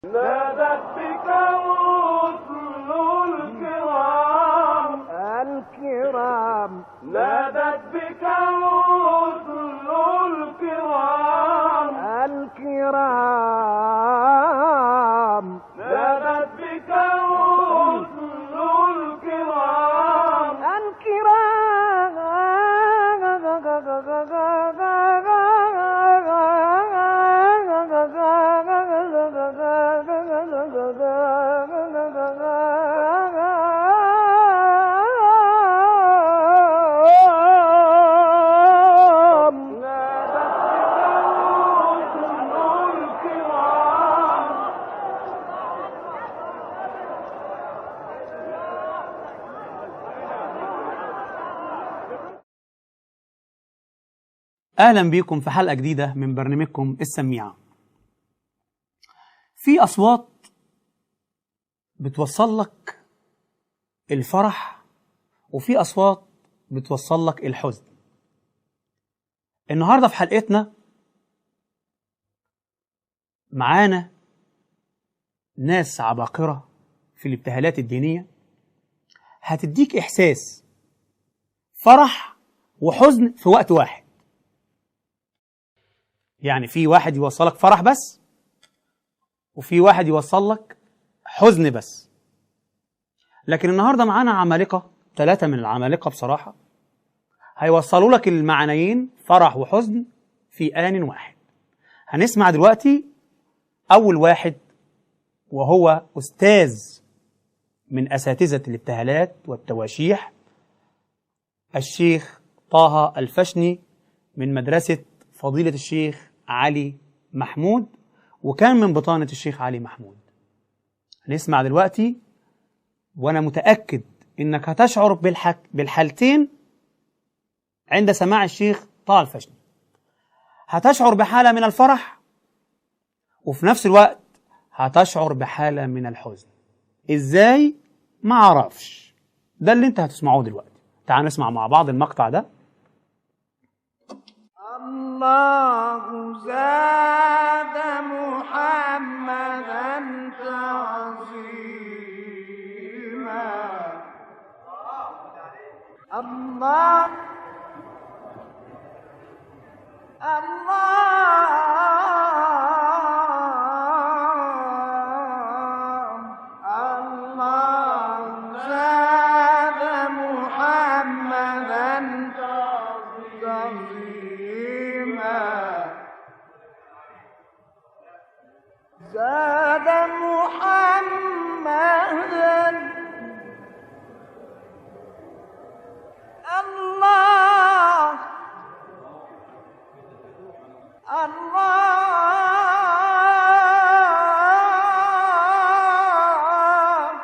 نادت بك رسل الكرام الكرام نادت بك رسل الكرام الكرام نادت بك رسل الكرام الكرام نادت بك رسل الكرام اهلا بيكم في حلقه جديده من برنامجكم السميعه في اصوات بتوصل لك الفرح وفي اصوات بتوصل لك الحزن النهارده في حلقتنا معانا ناس عباقره في الابتهالات الدينيه هتديك احساس فرح وحزن في وقت واحد يعني في واحد يوصلك فرح بس وفي واحد يوصل لك حزن بس لكن النهارده معانا عمالقه ثلاثه من العمالقه بصراحه هيوصلوا لك المعنيين فرح وحزن في آن واحد هنسمع دلوقتي أول واحد وهو أستاذ من أساتذة الابتهالات والتواشيح الشيخ طه الفشني من مدرسة فضيلة الشيخ علي محمود وكان من بطانة الشيخ علي محمود هنسمع دلوقتي وأنا متأكد إنك هتشعر بالحك بالحالتين عند سماع الشيخ طه الفشني هتشعر بحالة من الفرح وفي نفس الوقت هتشعر بحالة من الحزن ازاي ما اعرفش ده اللي انت هتسمعوه دلوقتي تعال نسمع مع بعض المقطع ده الله زاد محمدا تعظيما الله الله الله زاد محمدا تعظيما زاد محمدا الله الله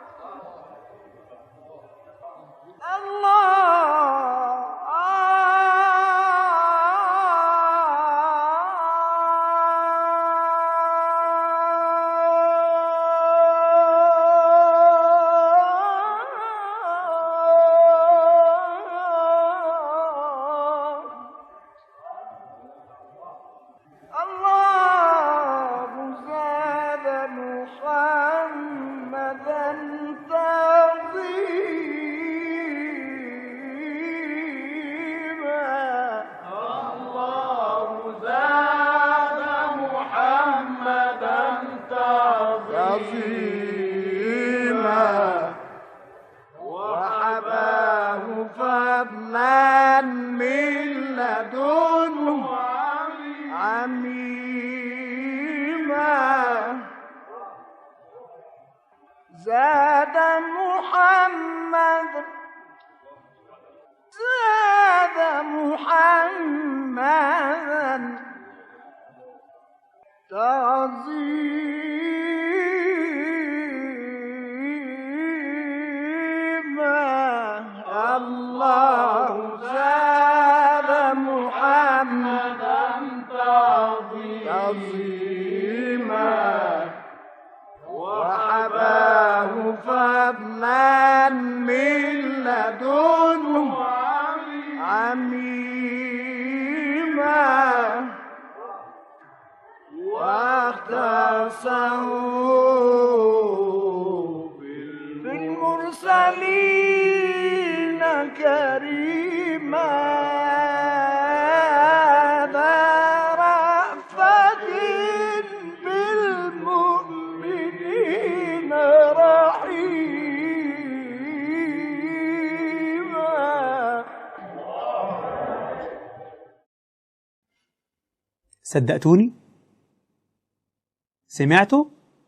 الله الله زاد محمدا تعظيما الله زاد محمدا عظيما وحباه فضلا من لدنه عميما زاد محمد زاد محمدا تعظيما الله زاد محمدا تعظيما وحباه فضلا من لدنه عميما واختص في المرسلين كريما ذا رأفة بالمؤمنين رحيما صدقتوني سمعتوا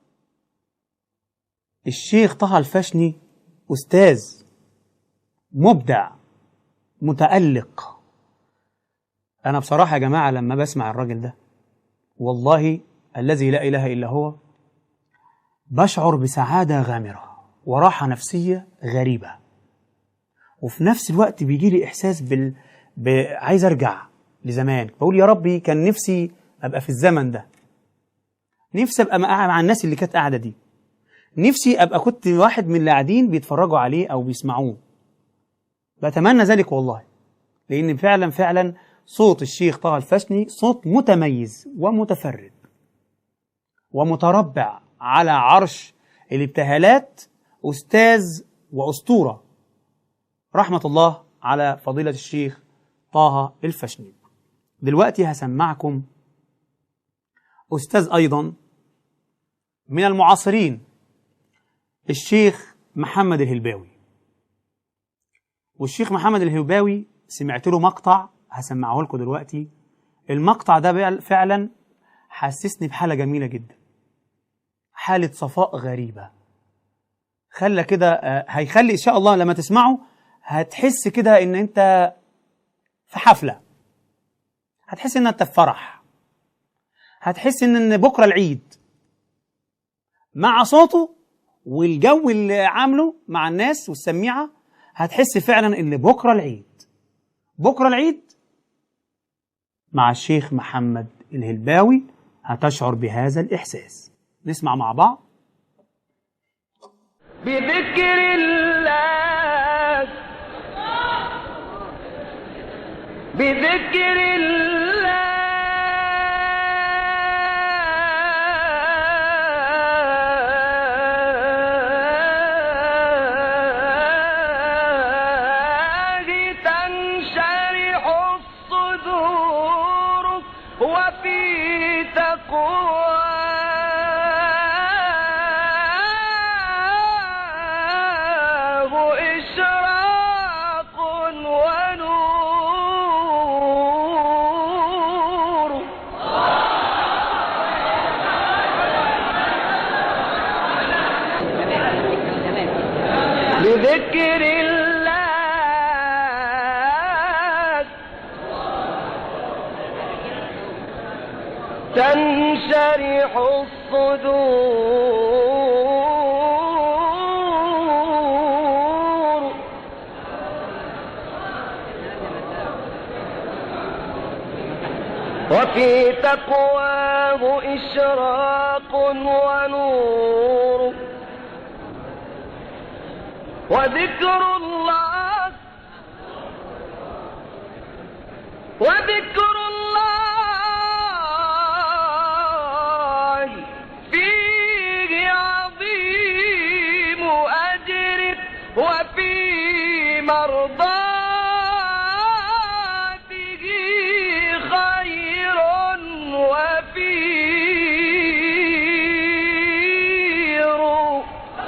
الشيخ طه الفشني أستاذ مبدع متألق أنا بصراحة يا جماعة لما بسمع الراجل ده والله الذي لا إله إلا هو بشعر بسعادة غامرة وراحة نفسية غريبة وفي نفس الوقت بيجي لي إحساس بال... ب... عايز أرجع لزمان بقول يا ربي كان نفسي أبقى في الزمن ده نفسي أبقى مع مع الناس اللي كانت قاعدة دي نفسي أبقى كنت واحد من اللي قاعدين بيتفرجوا عليه أو بيسمعوه بتمنى ذلك والله لأن فعلا فعلا صوت الشيخ طه الفشني صوت متميز ومتفرد ومتربع على عرش الابتهالات أستاذ وأسطورة رحمة الله على فضيلة الشيخ طه الفشني دلوقتي هسمعكم أستاذ أيضا من المعاصرين الشيخ محمد الهلباوي والشيخ محمد الهلباوي سمعت له مقطع هسمعه لكم دلوقتي المقطع ده بقى فعلا حسسني بحالة جميلة جدا حالة صفاء غريبة خلى كده آه، هيخلي إن شاء الله لما تسمعه هتحس كده إن أنت في حفلة هتحس إن أنت في فرح هتحس إن إن بكرة العيد مع صوته والجو اللي عامله مع الناس والسميعة هتحس فعلا إن بكرة العيد بكرة العيد مع الشيخ محمد الهلباوي هتشعر بهذا الإحساس نسمع مع بعض بذكر الله بذكر الله تنشرح الصدور وفي تقواه إشراق ونور بذكر الله تنشرح الصدور وفي تقواه إشراق ونور وذكر الله وذكر الله فيه عظيم أجر وفي مرضاته خير وفير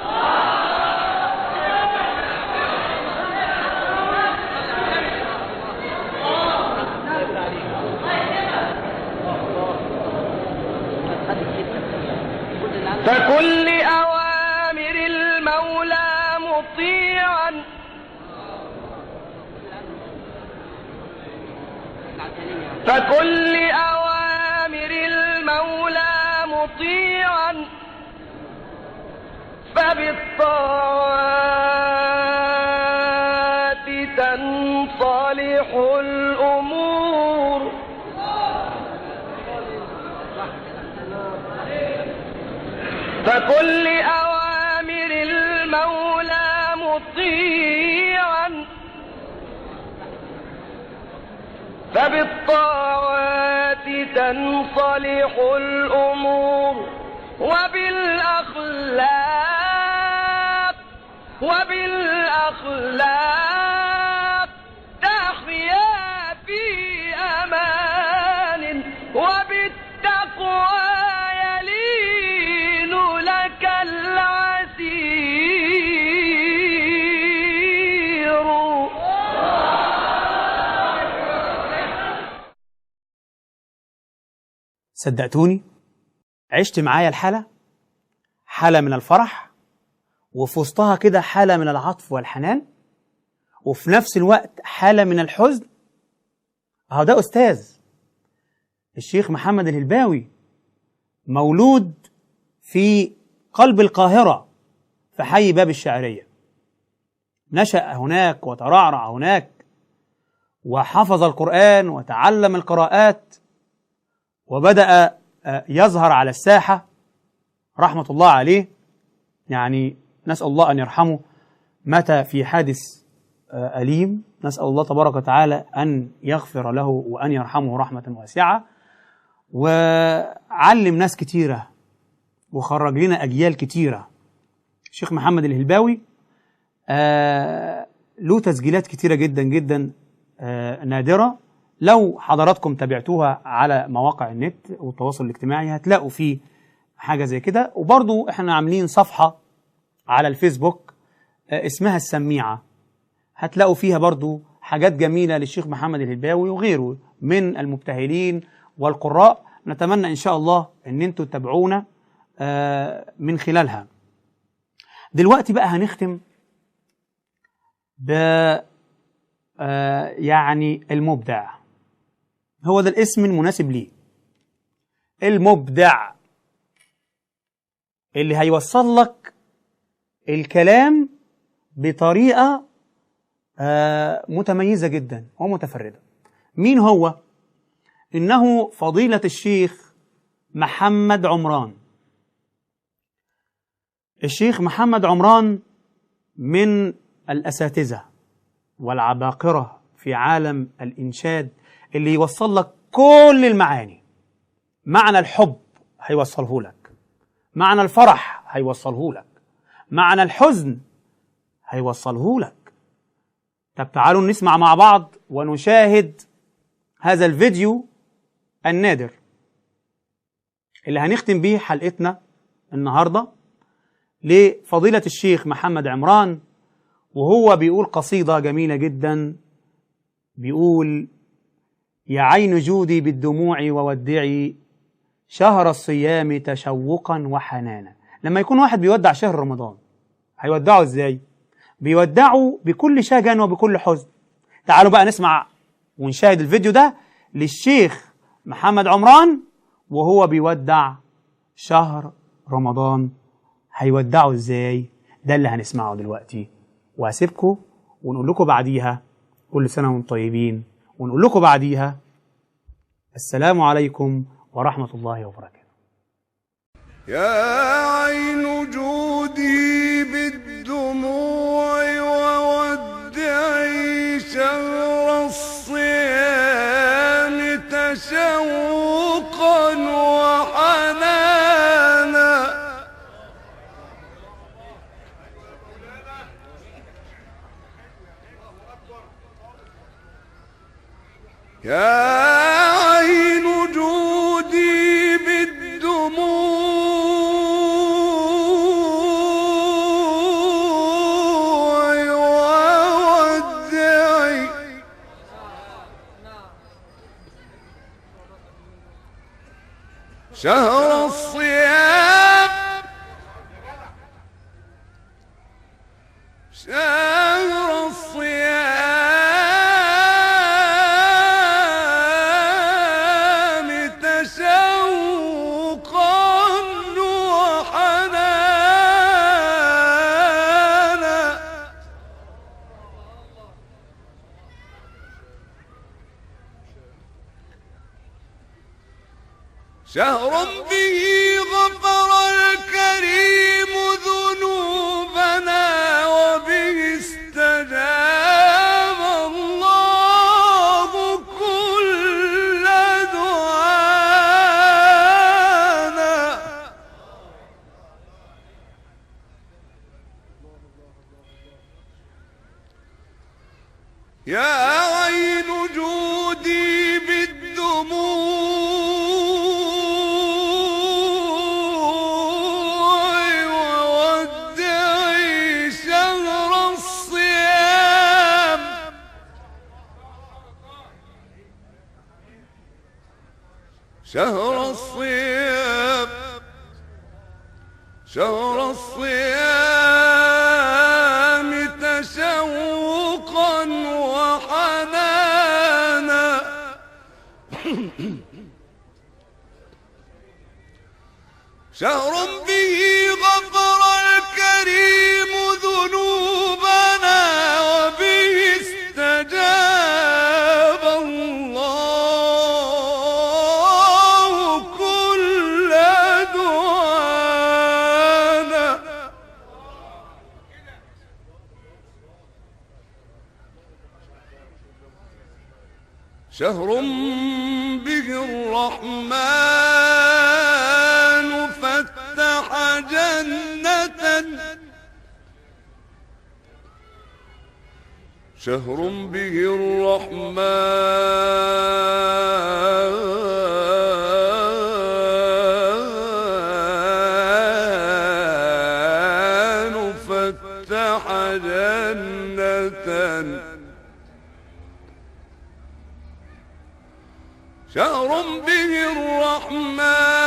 فكن لأوامر المولى مطيعا فكن لأوامر المولى مطيعا فبالطاعات تنصلح الأمور فكن لأوامر المولى مطيعا فبالطاعات تنصلح الأمور وبالأخلاق وبالأخلاق تحيا في أمان وبالتقوى يلين لك العسير صدقتوني عشت معايا الحالة حالة من الفرح وفي وسطها كده حالة من العطف والحنان وفي نفس الوقت حالة من الحزن اهو ده أستاذ الشيخ محمد الهلباوي مولود في قلب القاهرة في حي باب الشعرية نشأ هناك وترعرع هناك وحفظ القرآن وتعلم القراءات وبدأ آه، يظهر على الساحة رحمة الله عليه يعني نسأل الله أن يرحمه مات في حادث آه، أليم نسأل الله تبارك وتعالى أن يغفر له وأن يرحمه رحمة واسعة وعلم ناس كتيرة وخرج لنا أجيال كتيرة الشيخ محمد الهلباوي آه له تسجيلات كتيرة جدا جدا آه نادرة لو حضراتكم تابعتوها على مواقع النت والتواصل الاجتماعي هتلاقوا فيه حاجة زي كده وبرضو احنا عاملين صفحة على الفيسبوك آه اسمها السميعة هتلاقوا فيها برضو حاجات جميلة للشيخ محمد الهلباوي وغيره من المبتهلين والقراء نتمنى إن شاء الله أن انتوا تتابعونا آه، من خلالها دلوقتي بقى هنختم ب آه، يعني المبدع هو ده الاسم المناسب ليه المبدع اللي هيوصل لك الكلام بطريقة آه، متميزة جدا ومتفردة مين هو؟ إنه فضيلة الشيخ محمد عمران الشيخ محمد عمران من الأساتذة والعباقرة في عالم الإنشاد اللي يوصل لك كل المعاني معنى الحب هيوصله لك معنى الفرح هيوصله لك معنى الحزن هيوصله لك طب تعالوا نسمع مع بعض ونشاهد هذا الفيديو النادر اللي هنختم بيه حلقتنا النهارده لفضيلة الشيخ محمد عمران وهو بيقول قصيدة جميلة جدا بيقول يا عين جودي بالدموع وودعي شهر الصيام تشوقا وحنانا لما يكون واحد بيودع شهر رمضان هيودعه ازاي بيودعه بكل شجن وبكل حزن تعالوا بقى نسمع ونشاهد الفيديو ده للشيخ محمد عمران وهو بيودع شهر رمضان هيودعوا ازاي ده اللي هنسمعه دلوقتي وهسيبكم ونقول لكم بعديها كل سنه وانتم طيبين ونقول لكم بعديها السلام عليكم ورحمه الله وبركاته يا عين جودي بالدموع وودعي شهر الصيام تشوقا وحنانا يا عين جودي بالدموع وودعي شهر الصيام شهر الصيام تشوقا وحنانا شهر به غفر الكريم ذنوبنا وبه استجاب الله كل دعانا يا عين جودي بالدموع وودعي شهر الصيام شهر الصيام شهر الصيام تشوقا وحنانا شهر به غفر الكريم ذنوبنا وبه استجاب الله كل دعانا شهر به الرحمن فتح جنة شهر به الرحمن فتح جنة شهر به الرحمن